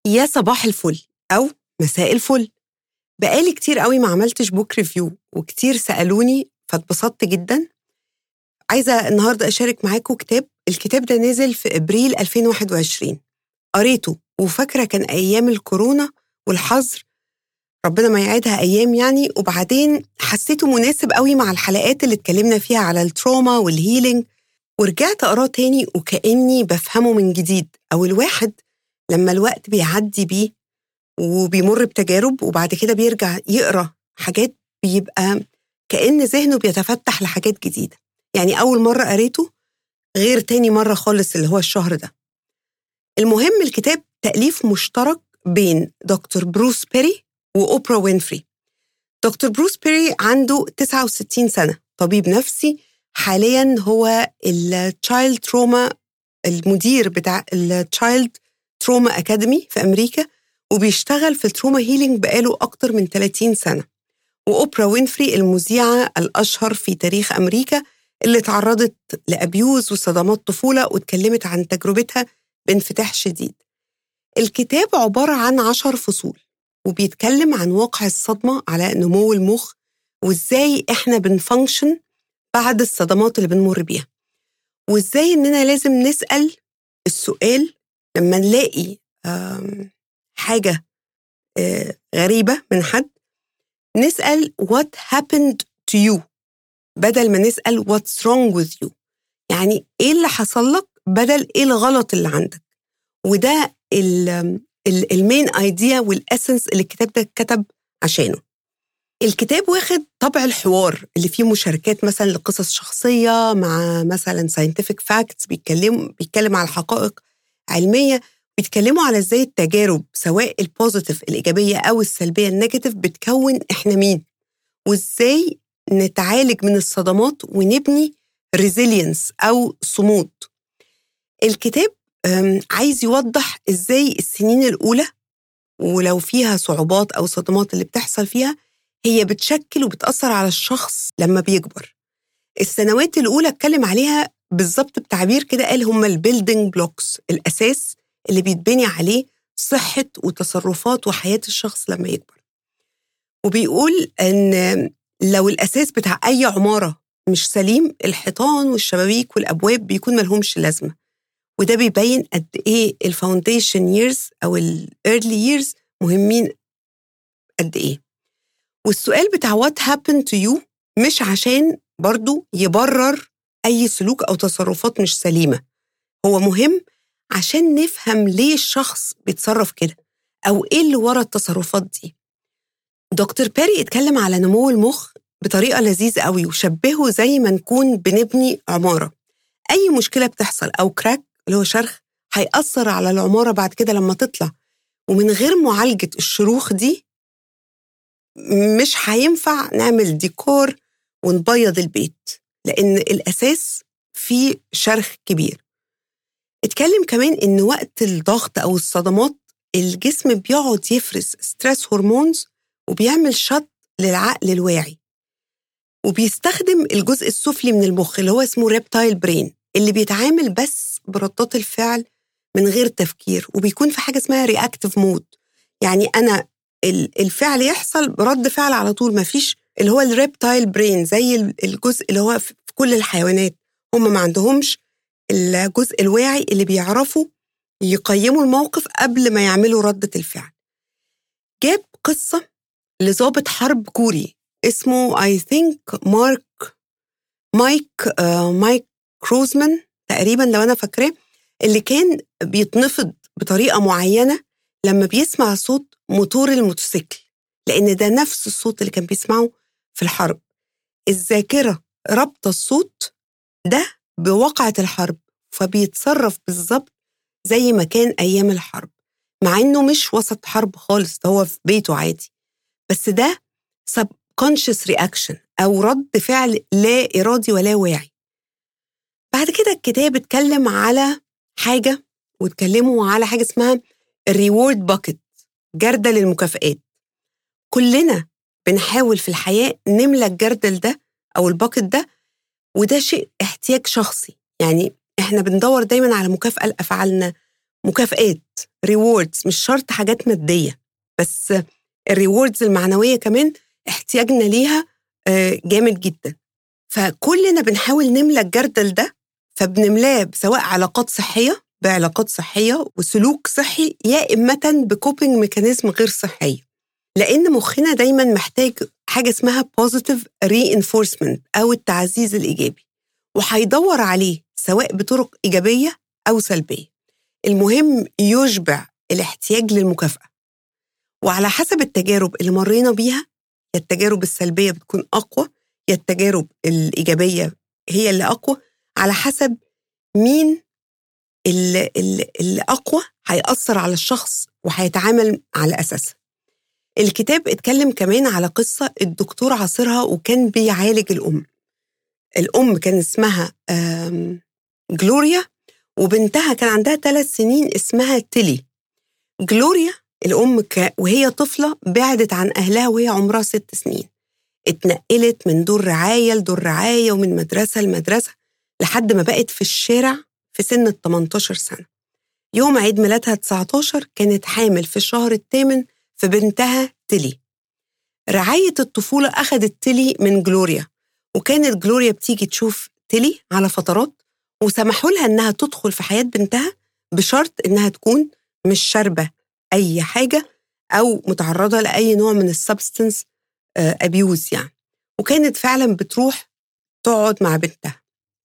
يا صباح الفل أو مساء الفل بقالي كتير قوي ما عملتش بوك ريفيو وكتير سألوني فاتبسطت جدا عايزة النهاردة أشارك معاكم كتاب الكتاب ده نزل في أبريل 2021 قريته وفاكرة كان أيام الكورونا والحظر ربنا ما يعيدها أيام يعني وبعدين حسيته مناسب قوي مع الحلقات اللي اتكلمنا فيها على التروما والهيلينج ورجعت أقراه تاني وكأني بفهمه من جديد أو الواحد لما الوقت بيعدي بيه وبيمر بتجارب وبعد كده بيرجع يقرا حاجات بيبقى كأن ذهنه بيتفتح لحاجات جديدة يعني أول مرة قريته غير تاني مرة خالص اللي هو الشهر ده المهم الكتاب تأليف مشترك بين دكتور بروس بيري وأوبرا وينفري دكتور بروس بيري عنده 69 سنة طبيب نفسي حاليا هو التشايلد تروما المدير بتاع التشايلد تروما أكاديمي في أمريكا وبيشتغل في التروما هيلينج بقاله أكتر من 30 سنة وأوبرا وينفري المذيعة الأشهر في تاريخ أمريكا اللي تعرضت لأبيوز وصدمات طفولة واتكلمت عن تجربتها بانفتاح شديد الكتاب عبارة عن عشر فصول وبيتكلم عن واقع الصدمة على نمو المخ وإزاي إحنا بنفانكشن بعد الصدمات اللي بنمر بيها وإزاي إننا لازم نسأل السؤال لما نلاقي حاجة غريبة من حد نسأل what happened to you بدل ما نسأل what's wrong with you يعني إيه اللي حصل لك بدل إيه الغلط اللي عندك وده المين ايديا والاسنس اللي الكتاب ده اتكتب عشانه الكتاب واخد طبع الحوار اللي فيه مشاركات مثلا لقصص شخصيه مع مثلا ساينتفك فاكتس بيتكلم بيتكلم على حقائق علميه بيتكلموا على ازاي التجارب سواء البوزيتيف الايجابيه او السلبيه النيجاتيف بتكون احنا مين وازاي نتعالج من الصدمات ونبني ريزيلينس او صمود الكتاب عايز يوضح ازاي السنين الاولى ولو فيها صعوبات او صدمات اللي بتحصل فيها هي بتشكل وبتاثر على الشخص لما بيكبر السنوات الاولى اتكلم عليها بالظبط بتعبير كده قال هم البيلدينج بلوكس الاساس اللي بيتبني عليه صحه وتصرفات وحياه الشخص لما يكبر وبيقول ان لو الاساس بتاع اي عماره مش سليم الحيطان والشبابيك والابواب بيكون ملهمش لازمه وده بيبين قد ايه الفاونديشن ييرز او الايرلي ييرز مهمين قد ايه والسؤال بتاع وات هابن تو يو مش عشان برضو يبرر اي سلوك او تصرفات مش سليمه هو مهم عشان نفهم ليه الشخص بيتصرف كده او ايه اللي ورا التصرفات دي دكتور بيري اتكلم على نمو المخ بطريقه لذيذه قوي وشبهه زي ما نكون بنبني عماره اي مشكله بتحصل او كراك اللي هو شرخ هيأثر على العمارة بعد كده لما تطلع ومن غير معالجة الشروخ دي مش هينفع نعمل ديكور ونبيض البيت لأن الأساس فيه شرخ كبير اتكلم كمان إن وقت الضغط أو الصدمات الجسم بيقعد يفرز ستريس هرمونز وبيعمل شط للعقل الواعي وبيستخدم الجزء السفلي من المخ اللي هو اسمه ريبتايل برين اللي بيتعامل بس بردات الفعل من غير تفكير وبيكون في حاجه اسمها رياكتيف مود يعني انا الفعل يحصل برد فعل على طول ما فيش اللي هو الريبتايل برين زي الجزء اللي هو في كل الحيوانات هم ما عندهمش الجزء الواعي اللي بيعرفوا يقيموا الموقف قبل ما يعملوا ردة الفعل جاب قصة لضابط حرب كوري اسمه I think مارك مايك آه مايك كروزمان تقريبا لو انا فاكراه اللي كان بيتنفض بطريقه معينه لما بيسمع صوت موتور الموتوسيكل لان ده نفس الصوت اللي كان بيسمعه في الحرب الذاكره رابطه الصوت ده بواقعه الحرب فبيتصرف بالظبط زي ما كان ايام الحرب مع انه مش وسط حرب خالص ده هو في بيته عادي بس ده subconscious reaction او رد فعل لا ارادي ولا واعي بعد كده الكتاب اتكلم على حاجه واتكلموا على حاجه اسمها الريورد باكت جردل للمكافئات كلنا بنحاول في الحياه نملى الجردل ده او الباكت ده وده شيء احتياج شخصي يعني احنا بندور دايما على مكافاه لافعالنا مكافآت ريوردز مش شرط حاجات ماديه بس الريوردز المعنويه كمان احتياجنا ليها آه، جامد جدا فكلنا بنحاول نملى الجردل ده فبنملاه سواء علاقات صحيه بعلاقات صحيه وسلوك صحي يا اما بكوبينج ميكانيزم غير صحيه لان مخنا دايما محتاج حاجه اسمها بوزيتيف reinforcement او التعزيز الايجابي وهيدور عليه سواء بطرق ايجابيه او سلبيه المهم يشبع الاحتياج للمكافاه وعلى حسب التجارب اللي مرينا بيها يا التجارب السلبيه بتكون اقوى يا التجارب الايجابيه هي اللي اقوى على حسب مين اللي, اللي اقوى هيأثر على الشخص وهيتعامل على اساسها الكتاب اتكلم كمان على قصة الدكتور عاصرها وكان بيعالج الأم الأم كان اسمها جلوريا وبنتها كان عندها ثلاث سنين اسمها تيلي جلوريا الأم وهي طفلة بعدت عن أهلها وهي عمرها ست سنين اتنقلت من دور رعاية لدور رعاية ومن مدرسة لمدرسة لحد ما بقت في الشارع في سن ال 18 سنة يوم عيد ميلادها 19 كانت حامل في الشهر الثامن في بنتها تيلي رعاية الطفولة أخذت تيلي من جلوريا وكانت جلوريا بتيجي تشوف تيلي على فترات وسمحوا لها إنها تدخل في حياة بنتها بشرط إنها تكون مش شاربة أي حاجة أو متعرضة لأي نوع من السبستنس أبيوز آه، يعني وكانت فعلا بتروح تقعد مع بنتها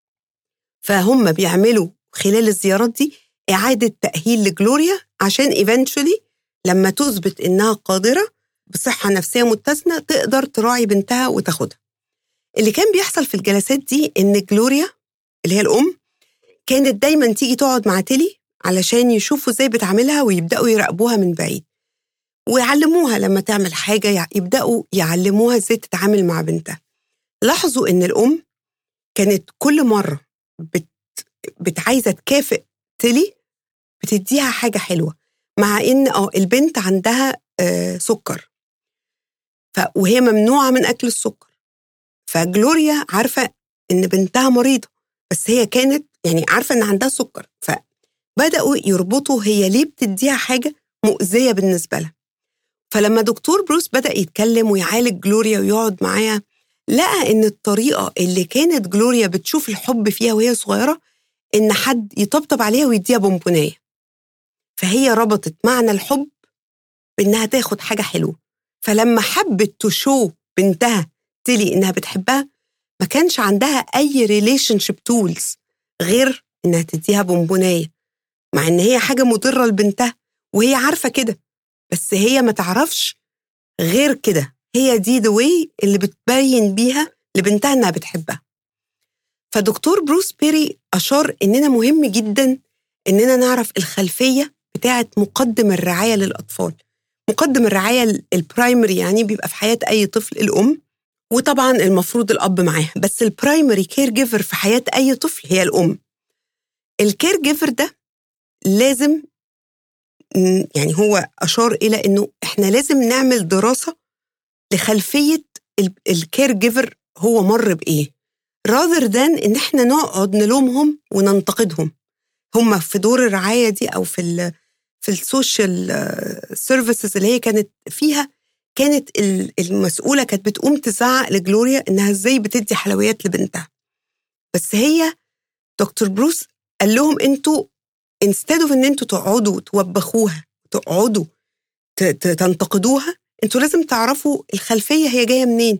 فهم بيعملوا خلال الزيارات دي إعادة تأهيل لجلوريا عشان ايفنتشولي لما تثبت إنها قادرة بصحة نفسية متزنة تقدر تراعي بنتها وتاخدها اللي كان بيحصل في الجلسات دي إن جلوريا اللي هي الأم كانت دايما تيجي تقعد مع تيلي علشان يشوفوا ازاي بتعملها ويبدأوا يراقبوها من بعيد ويعلموها لما تعمل حاجة يبدأوا يعلموها ازاي تتعامل مع بنتها لاحظوا إن الأم كانت كل مرة بت, بتعايزة تكافئ تيلي بتديها حاجة حلوة مع إن اه البنت عندها آه سكر ف وهي ممنوعة من أكل السكر فجلوريا عارفة إن بنتها مريضة بس هي كانت يعني عارفة إن عندها سكر فبدأوا يربطوا هي ليه بتديها حاجة مؤذية بالنسبة لها فلما دكتور بروس بدأ يتكلم ويعالج جلوريا ويقعد معاها لقى إن الطريقة اللي كانت جلوريا بتشوف الحب فيها وهي صغيرة إن حد يطبطب عليها ويديها بونبوناية فهي ربطت معنى الحب بإنها تاخد حاجة حلوة فلما حبت تشو بنتها تلي إنها بتحبها ما كانش عندها أي ريليشن شيب تولز غير إنها تديها بونبوناية مع إن هي حاجة مضرة لبنتها وهي عارفة كده بس هي ما تعرفش غير كده هي دي ذا واي اللي بتبين بيها لبنتها إنها بتحبها فدكتور بروس بيري أشار إننا مهم جدا إننا نعرف الخلفية بتاعة مقدم الرعاية للأطفال مقدم الرعاية البرايمري يعني بيبقى في حياة أي طفل الأم وطبعا المفروض الأب معاه بس البرايمري كير جيفر في حياة أي طفل هي الأم الكير جيفر ده لازم يعني هو أشار إلى إنه إحنا لازم نعمل دراسة لخلفية الكير جيفر هو مر بإيه rather than إن إحنا نقعد نلومهم وننتقدهم هم في دور الرعاية دي أو في في السوشيال سيرفيسز اللي هي كانت فيها كانت المسؤوله كانت بتقوم تزعق لجلوريا انها ازاي بتدي حلويات لبنتها بس هي دكتور بروس قال لهم انتوا انستدوا ان انتوا تقعدوا توبخوها تقعدوا تنتقدوها انتوا لازم تعرفوا الخلفيه هي جايه منين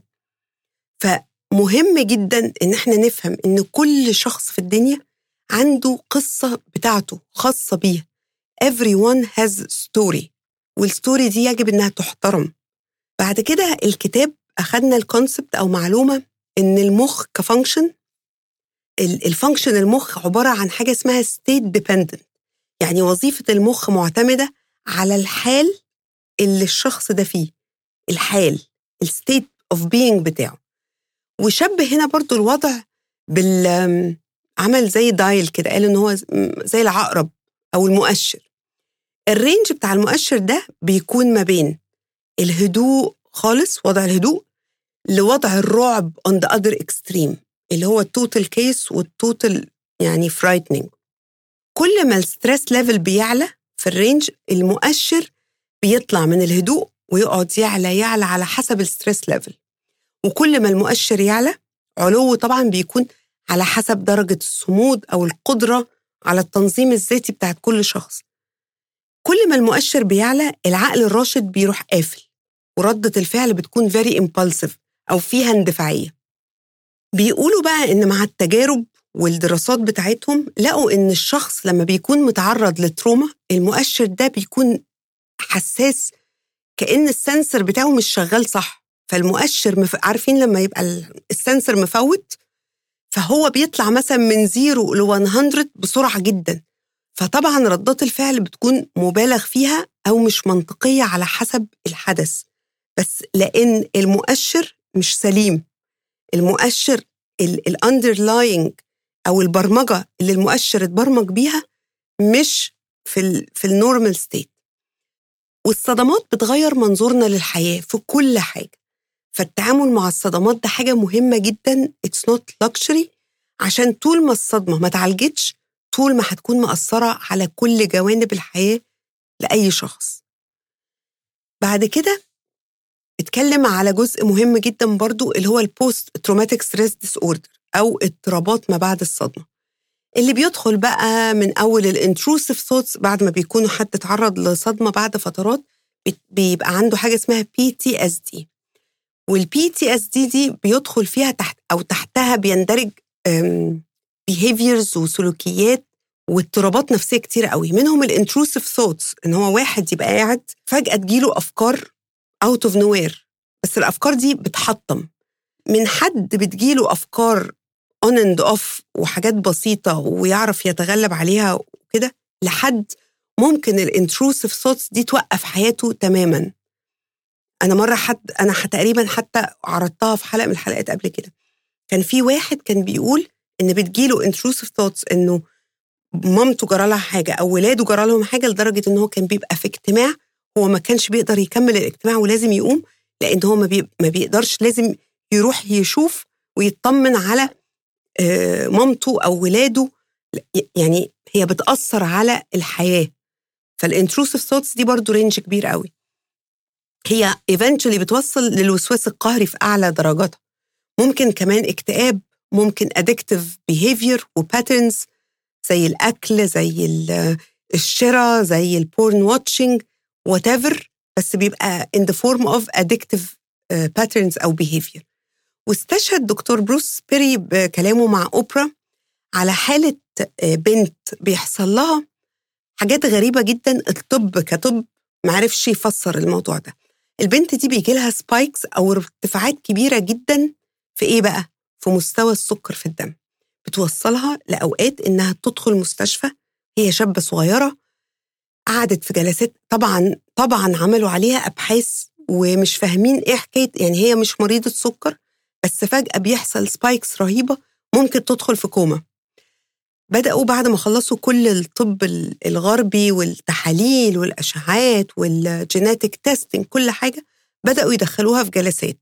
فمهم جدا ان احنا نفهم ان كل شخص في الدنيا عنده قصه بتاعته خاصه بيه everyone has story والستوري دي يجب انها تحترم بعد كده الكتاب اخذنا الكونسبت او معلومه ان المخ كفانكشن الفانكشن المخ عباره عن حاجه اسمها ستيت ديبندنت يعني وظيفه المخ معتمده على الحال اللي الشخص ده فيه الحال الستيت اوف بينج بتاعه وشبه هنا برضو الوضع بال عمل زي دايل كده قال ان هو زي العقرب او المؤشر الرينج بتاع المؤشر ده بيكون ما بين الهدوء خالص وضع الهدوء لوضع الرعب on the other extreme اللي هو التوتال كيس والتوتال يعني فرايتنينج كل ما الستريس ليفل بيعلى في الرينج المؤشر بيطلع من الهدوء ويقعد يعلى يعلى على حسب الستريس ليفل وكل ما المؤشر يعلى علو طبعا بيكون على حسب درجة الصمود أو القدرة على التنظيم الذاتي بتاعت كل شخص كل ما المؤشر بيعلى العقل الراشد بيروح قافل وردة الفعل بتكون very impulsive أو فيها اندفاعية بيقولوا بقى إن مع التجارب والدراسات بتاعتهم لقوا إن الشخص لما بيكون متعرض لتروما المؤشر ده بيكون حساس كأن السنسر بتاعه مش شغال صح فالمؤشر مف... عارفين لما يبقى السنسر مفوت فهو بيطلع مثلا من زيرو ل 100 بسرعة جدا فطبعا ردات الفعل بتكون مبالغ فيها أو مش منطقية على حسب الحدث بس لأن المؤشر مش سليم المؤشر الاندرلاينج أو البرمجة اللي المؤشر اتبرمج بيها مش في ال في النورمال ستيت والصدمات بتغير منظورنا للحياة في كل حاجة فالتعامل مع الصدمات ده حاجة مهمة جدا اتس نوت luxury عشان طول ما الصدمة ما اتعالجتش طول ما هتكون مأثرة على كل جوانب الحياة لأي شخص بعد كده اتكلم على جزء مهم جدا برضو اللي هو البوست تروماتيك ستريس ديس اوردر او اضطرابات ما بعد الصدمه اللي بيدخل بقى من اول الانتروسيف ثوتس بعد ما بيكونوا حد اتعرض لصدمه بعد فترات بيبقى عنده حاجه اسمها بي تي اس دي والبي تي اس دي دي بيدخل فيها تحت او تحتها بيندرج behaviors وسلوكيات واضطرابات نفسيه كتير قوي منهم الانتروسيف ثوتس ان هو واحد يبقى قاعد فجاه تجيله افكار اوت اوف نوير بس الافكار دي بتحطم من حد بتجيله افكار اون اند اوف وحاجات بسيطه ويعرف يتغلب عليها وكده لحد ممكن الانتروسيف ثوتس دي توقف حياته تماما انا مره حد انا تقريبا حتى عرضتها في حلقه من الحلقات قبل كده كان في واحد كان بيقول ان بتجيله انتروسيف ثوتس انه مامته جرى لها حاجه او ولاده جرى لهم حاجه لدرجه ان هو كان بيبقى في اجتماع هو ما كانش بيقدر يكمل الاجتماع ولازم يقوم لان هو ما, بي ما بيقدرش لازم يروح يشوف ويطمن على مامته او ولاده يعني هي بتاثر على الحياه فالانتروسيف ثوتس دي برضو رينج كبير قوي هي ايفنتشولي بتوصل للوسواس القهري في اعلى درجاتها ممكن كمان اكتئاب ممكن ادكتيف بيهيفير وباترنز زي الاكل زي الشراء زي البورن واتشنج وات ايفر بس بيبقى in the form of addictive uh, patterns أو behavior واستشهد دكتور بروس بيري بكلامه مع أوبرا على حالة بنت بيحصل لها حاجات غريبة جدا الطب كطب معرفش يفسر الموضوع ده البنت دي بيجي لها سبايكس أو ارتفاعات كبيرة جدا في إيه بقى؟ في مستوى السكر في الدم بتوصلها لأوقات إنها تدخل مستشفى هي شابة صغيرة قعدت في جلسات طبعا طبعا عملوا عليها ابحاث ومش فاهمين ايه حكايه يعني هي مش مريضه سكر بس فجاه بيحصل سبايكس رهيبه ممكن تدخل في كوما بداوا بعد ما خلصوا كل الطب الغربي والتحاليل والاشعاعات والجيناتيك تيستنج كل حاجه بداوا يدخلوها في جلسات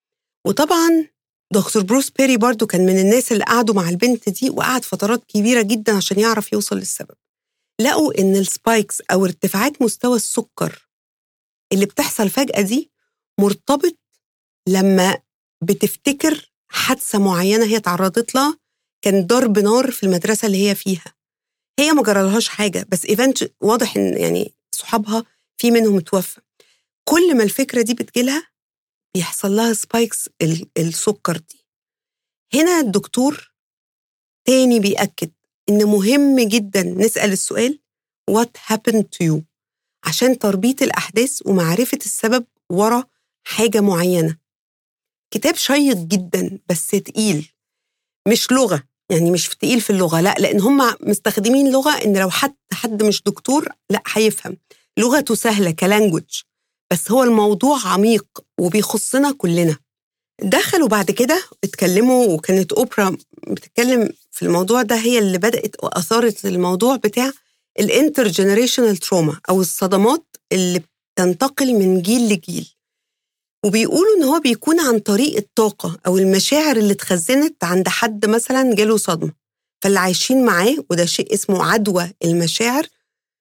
وطبعا دكتور بروس بيري برضو كان من الناس اللي قعدوا مع البنت دي وقعد فترات كبيره جدا عشان يعرف يوصل للسبب لقوا ان السبايكس او ارتفاعات مستوى السكر اللي بتحصل فجأة دي مرتبط لما بتفتكر حادثة معينة هي تعرضت لها كان ضرب نار في المدرسة اللي هي فيها هي ما جرالهاش حاجة بس ايفنت واضح ان يعني صحابها في منهم توفى كل ما الفكرة دي بتجيلها بيحصل لها سبايكس السكر دي هنا الدكتور تاني بيأكد إن مهم جدا نسأل السؤال what happened to you عشان تربيط الأحداث ومعرفة السبب ورا حاجة معينة كتاب شيق جدا بس تقيل مش لغة يعني مش تقيل في اللغة لا لأن هم مستخدمين لغة إن لو حد حد مش دكتور لا هيفهم لغته سهلة كلانجوج بس هو الموضوع عميق وبيخصنا كلنا دخلوا بعد كده اتكلموا وكانت اوبرا بتتكلم في الموضوع ده هي اللي بدات واثارت الموضوع بتاع الانتر جنريشنال تروما او الصدمات اللي بتنتقل من جيل لجيل وبيقولوا ان هو بيكون عن طريق الطاقه او المشاعر اللي اتخزنت عند حد مثلا جاله صدمه فاللي عايشين معاه وده شيء اسمه عدوى المشاعر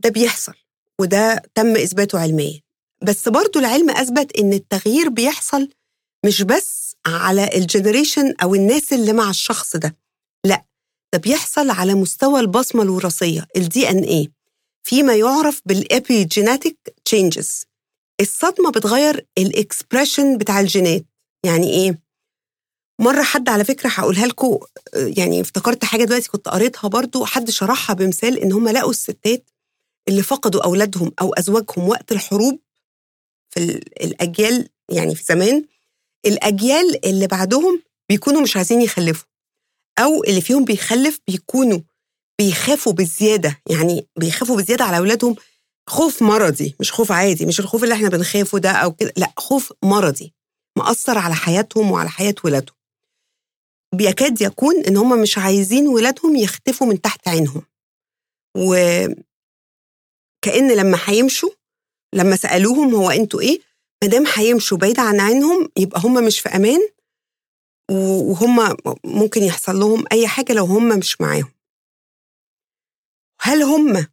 ده بيحصل وده تم اثباته علميا بس برضو العلم اثبت ان التغيير بيحصل مش بس على الجنريشن او الناس اللي مع الشخص ده لا ده بيحصل على مستوى البصمه الوراثيه الدي ان ايه فيما يعرف بالابيجيناتيك تشينجز الصدمه بتغير الاكسبريشن بتاع الجينات يعني ايه مرة حد على فكرة هقولها لكم يعني افتكرت حاجة دلوقتي كنت قريتها برضو حد شرحها بمثال إن هم لقوا الستات اللي فقدوا أولادهم أو أزواجهم وقت الحروب في الأجيال يعني في زمان الأجيال اللي بعدهم بيكونوا مش عايزين يخلفوا أو اللي فيهم بيخلف بيكونوا بيخافوا بالزيادة يعني بيخافوا بالزيادة على أولادهم خوف مرضي مش خوف عادي مش الخوف اللي احنا بنخافه ده أو كده لا خوف مرضي مأثر على حياتهم وعلى حياة ولادهم بيكاد يكون ان هم مش عايزين ولادهم يختفوا من تحت عينهم وكأن لما هيمشوا لما سألوهم هو انتوا ايه ما دام هيمشوا بعيد عن عينهم يبقى هم مش في امان وهم ممكن يحصل لهم اي حاجه لو هم مش معاهم هل هم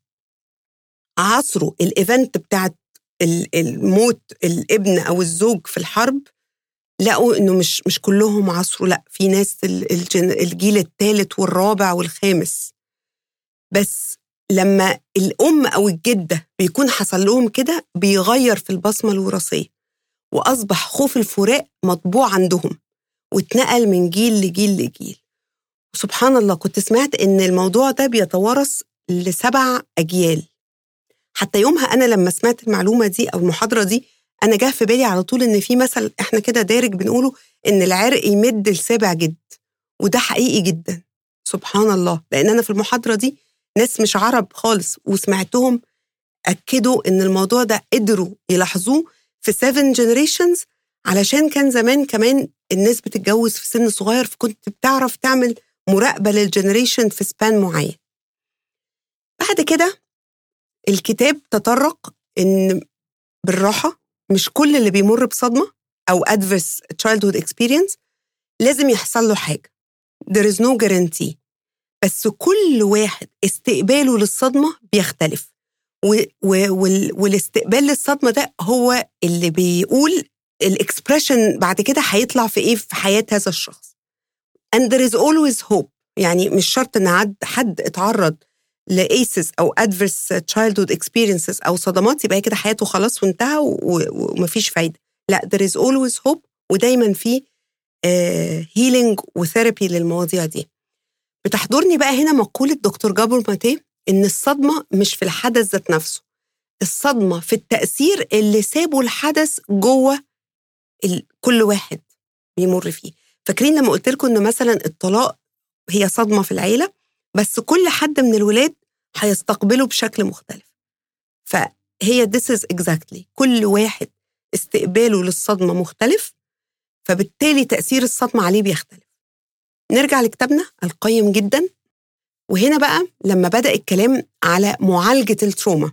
عصروا الايفنت بتاعت الموت الابن او الزوج في الحرب لقوا انه مش مش كلهم عصروا لا في ناس الجيل الثالث والرابع والخامس بس لما الام او الجده بيكون حصل لهم كده بيغير في البصمه الوراثيه واصبح خوف الفراق مطبوع عندهم واتنقل من جيل لجيل لجيل وسبحان الله كنت سمعت ان الموضوع ده بيتوارث لسبع اجيال حتى يومها انا لما سمعت المعلومه دي او المحاضره دي انا جه في بالي على طول ان في مثل احنا كده دارج بنقوله ان العرق يمد لسابع جد وده حقيقي جدا سبحان الله لان انا في المحاضره دي ناس مش عرب خالص وسمعتهم اكدوا ان الموضوع ده قدروا يلاحظوه في 7 جنريشنز علشان كان زمان كمان الناس بتتجوز في سن صغير فكنت بتعرف تعمل مراقبه للجنريشن في سبان معين بعد كده الكتاب تطرق ان بالراحه مش كل اللي بيمر بصدمه او adverse childhood experience لازم يحصل له حاجه there is no guarantee بس كل واحد استقباله للصدمه بيختلف و و وال والاستقبال للصدمه ده هو اللي بيقول الاكسبريشن بعد كده هيطلع في ايه في حياه هذا الشخص and there is always hope يعني مش شرط ان حد اتعرض لايسس او ادفرس تشايلدهود اكسبيرينسز او صدمات يبقى كده حياته خلاص وانتهى ومفيش فايده لا there is always hope ودايما في هيلينج uh, وثيرابي للمواضيع دي بتحضرني بقى هنا مقولة دكتور جابر ماتيه إن الصدمة مش في الحدث ذات نفسه الصدمة في التأثير اللي سابه الحدث جوه كل واحد بيمر فيه فاكرين لما قلت لكم إن مثلا الطلاق هي صدمة في العيلة بس كل حد من الولاد هيستقبله بشكل مختلف فهي this is exactly كل واحد استقباله للصدمة مختلف فبالتالي تأثير الصدمة عليه بيختلف نرجع لكتابنا القيم جدا وهنا بقى لما بدأ الكلام على معالجة التروما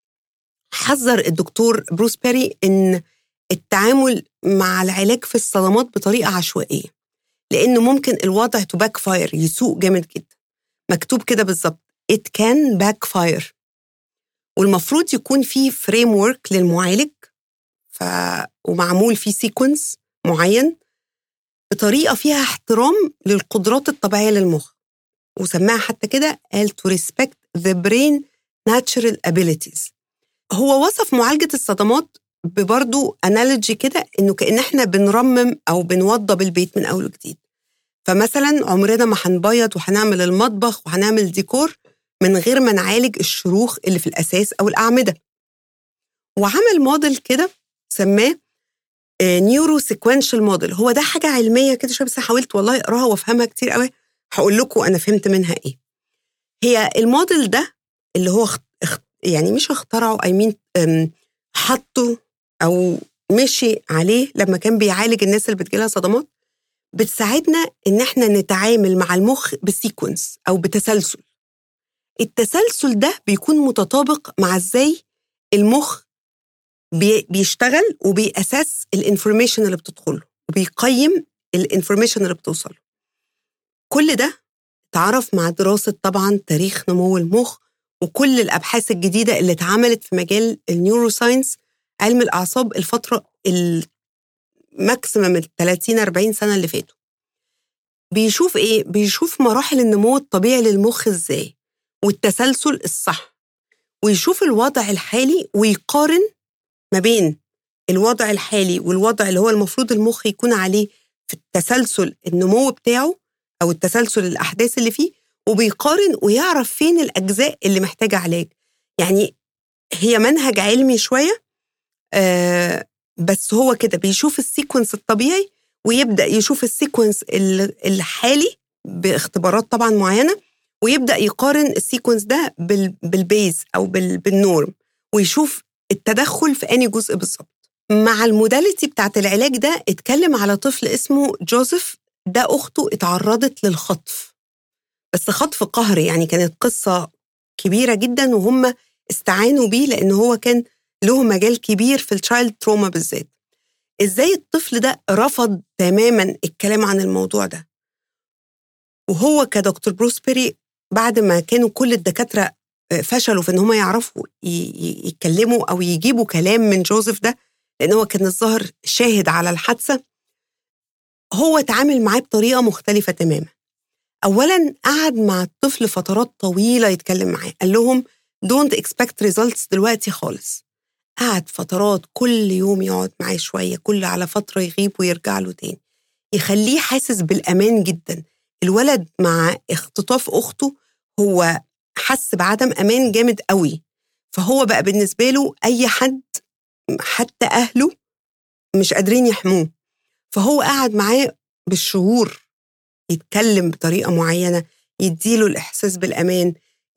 حذر الدكتور بروس بيري إن التعامل مع العلاج في الصدمات بطريقة عشوائية لأنه ممكن الوضع تو باك فاير يسوء جامد جدا مكتوب كده بالظبط it can backfire والمفروض يكون في فريم ورك للمعالج ف... ومعمول فيه سيكونس معين بطريقة فيها احترام للقدرات الطبيعية للمخ وسماها حتى كده قال to respect the brain natural abilities هو وصف معالجة الصدمات ببرضه انالوجي كده انه كان احنا بنرمم او بنوضب البيت من اول وجديد فمثلا عمرنا ما هنبيض وهنعمل المطبخ وهنعمل ديكور من غير ما نعالج الشروخ اللي في الاساس او الاعمده وعمل موديل كده سماه نيورو سيكونشال موديل هو ده حاجه علميه كده شويه بس حاولت والله اقراها وافهمها كتير قوي هقول لكم انا فهمت منها ايه هي الموديل ده اللي هو اخت... يعني مش اخترعه اي مين حطه او مشي عليه لما كان بيعالج الناس اللي بتجيلها صدمات بتساعدنا ان احنا نتعامل مع المخ بسيكونس او بتسلسل التسلسل ده بيكون متطابق مع ازاي المخ بي بيشتغل وبيأسس الانفورميشن اللي بتدخله وبيقيم الانفورميشن اللي بتوصله كل ده اتعرف مع دراسة طبعا تاريخ نمو المخ وكل الابحاث الجديده اللي اتعملت في مجال النيوروساينس علم الاعصاب الفتره الماكسيمم ال 30 40 سنه اللي فاتوا بيشوف ايه بيشوف مراحل النمو الطبيعي للمخ ازاي والتسلسل الصح ويشوف الوضع الحالي ويقارن ما بين الوضع الحالي والوضع اللي هو المفروض المخ يكون عليه في التسلسل النمو بتاعه او التسلسل الاحداث اللي فيه وبيقارن ويعرف فين الاجزاء اللي محتاجه علاج يعني هي منهج علمي شويه آه بس هو كده بيشوف السيكونس الطبيعي ويبدا يشوف السيكونس الحالي باختبارات طبعا معينه ويبدا يقارن السيكونس ده بالبيز او بالنورم ويشوف التدخل في اني جزء بالظبط مع الموداليتي بتاعت العلاج ده اتكلم على طفل اسمه جوزيف ده اخته اتعرضت للخطف بس خطف قهري يعني كانت قصه كبيره جدا وهم استعانوا بيه لان هو كان له مجال كبير في التشايلد تروما بالذات ازاي الطفل ده رفض تماما الكلام عن الموضوع ده وهو كدكتور بروس بيري بعد ما كانوا كل الدكاتره آه، فشلوا في ان هم يعرفوا يتكلموا او يجيبوا كلام من جوزيف ده لان هو كان الظاهر شاهد على الحادثه هو اتعامل معاه بطريقه مختلفه تماما اولا قعد مع الطفل فترات طويله يتكلم معاه قال لهم دونت اكسبكت ريزلتس دلوقتي خالص قعد فترات كل يوم يقعد معاه شويه كل على فتره يغيب ويرجع له تاني يخليه حاسس بالامان جدا الولد مع اختطاف اخته هو حس بعدم امان جامد قوي فهو بقى بالنسبه له اي حد حتى اهله مش قادرين يحموه فهو قعد معاه بالشهور يتكلم بطريقه معينه يديله الاحساس بالامان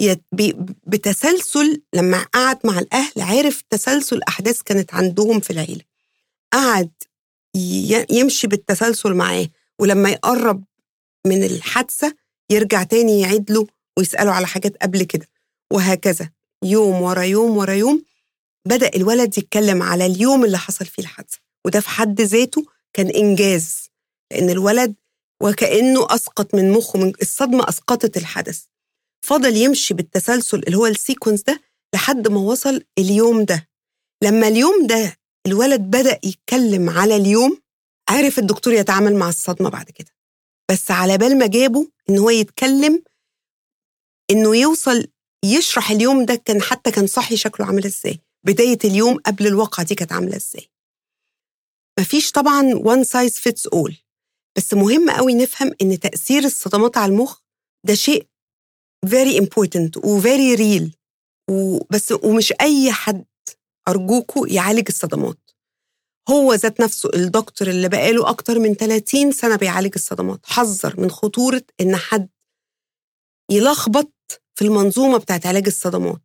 بتسلسل لما قعد مع الاهل عرف تسلسل احداث كانت عندهم في العيله قعد يمشي بالتسلسل معاه ولما يقرب من الحادثه يرجع تاني يعيد له ويساله على حاجات قبل كده وهكذا يوم ورا يوم ورا يوم بدا الولد يتكلم على اليوم اللي حصل فيه الحادثه وده في حد ذاته كان انجاز لان الولد وكانه اسقط من مخه من الصدمه اسقطت الحدث فضل يمشي بالتسلسل اللي هو السيكونس ده لحد ما وصل اليوم ده لما اليوم ده الولد بدأ يتكلم على اليوم عرف الدكتور يتعامل مع الصدمة بعد كده بس على بال ما جابه ان هو يتكلم انه يوصل يشرح اليوم ده كان حتى كان صحي شكله عامل ازاي بداية اليوم قبل الواقعة دي كانت عاملة ازاي مفيش طبعا one size fits all بس مهم قوي نفهم ان تأثير الصدمات على المخ ده شيء very important و very real وبس ومش أي حد أرجوكوا يعالج الصدمات هو ذات نفسه الدكتور اللي بقاله أكتر من 30 سنة بيعالج الصدمات حذر من خطورة إن حد يلخبط في المنظومة بتاعت علاج الصدمات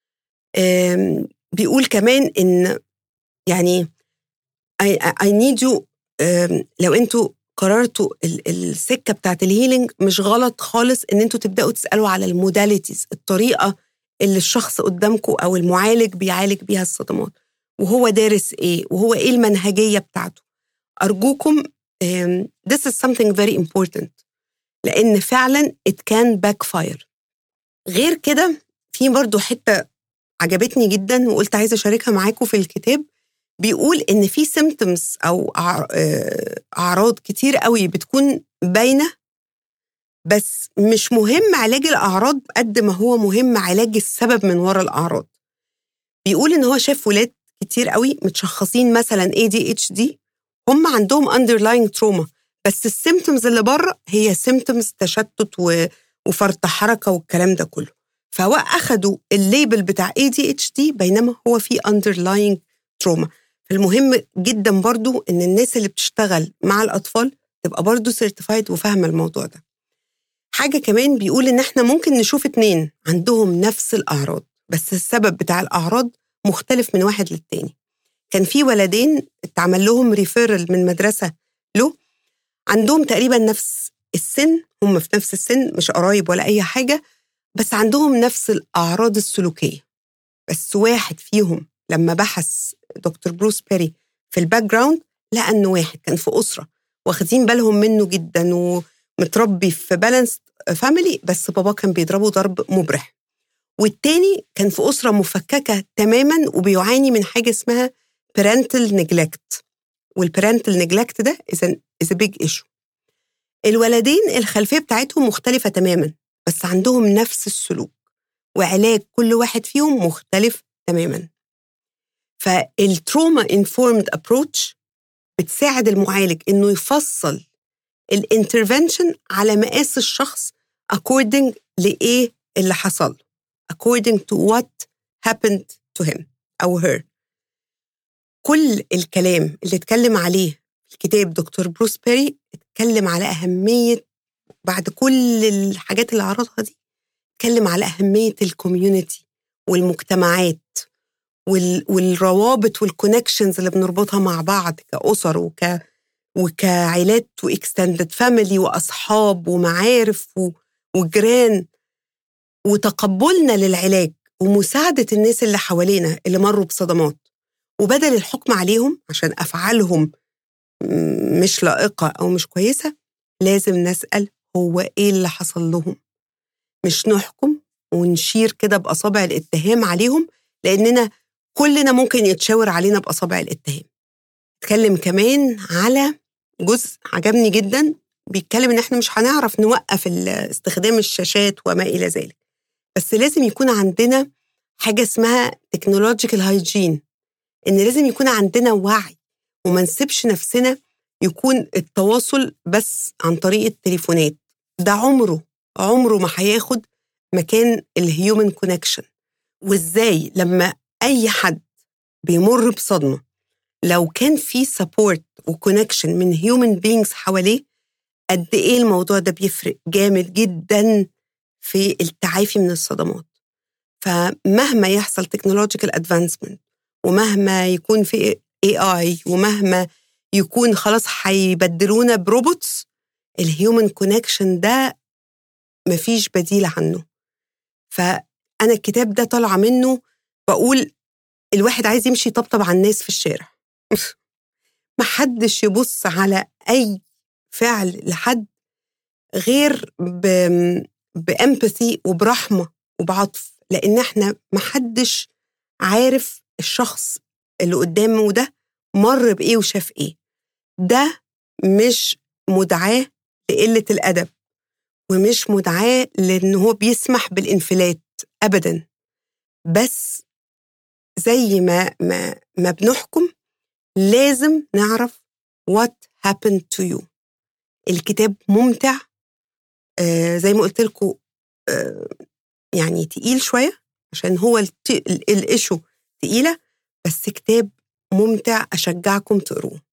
بيقول كمان إن يعني I, I need you لو انتوا قررتوا السكه بتاعت الهيلينج مش غلط خالص ان انتوا تبداوا تسالوا على الموداليتيز الطريقه اللي الشخص قدامكم او المعالج بيعالج بيها الصدمات وهو دارس ايه وهو ايه المنهجيه بتاعته ارجوكم this is something very important لان فعلا it can backfire غير كده في برضو حته عجبتني جدا وقلت عايزه اشاركها معاكم في الكتاب بيقول ان في سيمتومز او آه، اعراض كتير قوي بتكون باينه بس مش مهم علاج الاعراض قد ما هو مهم علاج السبب من وراء الاعراض بيقول ان هو شاف ولاد كتير قوي متشخصين مثلا ADHD هم عندهم underlying trauma بس السيمتومز اللي بره هي سيمتومز تشتت وفرط حركه والكلام ده كله فهو اخدوا الليبل بتاع ADHD بينما هو في underlying trauma المهم جدا برضو ان الناس اللي بتشتغل مع الاطفال تبقى برضو سيرتيفايد وفاهمه الموضوع ده حاجه كمان بيقول ان احنا ممكن نشوف اتنين عندهم نفس الاعراض بس السبب بتاع الاعراض مختلف من واحد للتاني كان في ولدين اتعمل لهم ريفيرل من مدرسه له عندهم تقريبا نفس السن هم في نفس السن مش قرايب ولا اي حاجه بس عندهم نفس الاعراض السلوكيه بس واحد فيهم لما بحث دكتور بروس بيري في الباك جراوند لقى انه واحد كان في اسره واخدين بالهم منه جدا ومتربي في بالانس فاميلي بس بابا كان بيضربه ضرب مبرح والتاني كان في أسرة مفككة تماما وبيعاني من حاجة اسمها parental neglect والparental neglect ده is, an, is a big issue الولدين الخلفية بتاعتهم مختلفة تماما بس عندهم نفس السلوك وعلاج كل واحد فيهم مختلف تماما فالتروما انفورمد ابروتش بتساعد المعالج انه يفصل الانترفنشن على مقاس الشخص according لايه اللي حصل according to what happened to him او her كل الكلام اللي اتكلم عليه في الكتاب دكتور بروس بيري اتكلم على اهميه بعد كل الحاجات اللي عرضها دي اتكلم على اهميه الكوميونتي والمجتمعات وال والروابط والكونكشنز اللي بنربطها مع بعض كأسر وك وكعائلات واكستندد فاميلي واصحاب ومعارف و... وجيران وتقبلنا للعلاج ومساعده الناس اللي حوالينا اللي مروا بصدمات وبدل الحكم عليهم عشان افعالهم مش لائقه او مش كويسه لازم نسال هو ايه اللي حصل لهم مش نحكم ونشير كده باصابع الاتهام عليهم لاننا كلنا ممكن يتشاور علينا باصابع الاتهام اتكلم كمان على جزء عجبني جدا بيتكلم ان احنا مش هنعرف نوقف استخدام الشاشات وما الى ذلك بس لازم يكون عندنا حاجه اسمها تكنولوجيكال هايجين ان لازم يكون عندنا وعي وما نسيبش نفسنا يكون التواصل بس عن طريق التليفونات ده عمره عمره ما هياخد مكان الهيومن كونكشن وازاي لما اي حد بيمر بصدمه لو كان في سبورت وكونكشن من هيومن بينجز حواليه قد ايه الموضوع ده بيفرق جامد جدا في التعافي من الصدمات فمهما يحصل تكنولوجيكال ادفانسمنت ومهما يكون في اي اي ومهما يكون خلاص هيبدلونا بروبوتس الهيومن كونكشن ده مفيش بديل عنه فانا الكتاب ده طالعه منه بقول الواحد عايز يمشي يطبطب على الناس في الشارع محدش يبص على اي فعل لحد غير بامباثي وبرحمه وبعطف لان احنا محدش عارف الشخص اللي قدامه ده مر بايه وشاف ايه ده مش مدعاه لقله الادب ومش مدعاه لان هو بيسمح بالانفلات ابدا بس زي ما ما ما بنحكم لازم نعرف what happened to you الكتاب ممتع آه زي ما قلت لكم آه يعني تقيل شويه عشان هو الايشو تقيله بس كتاب ممتع اشجعكم تقروه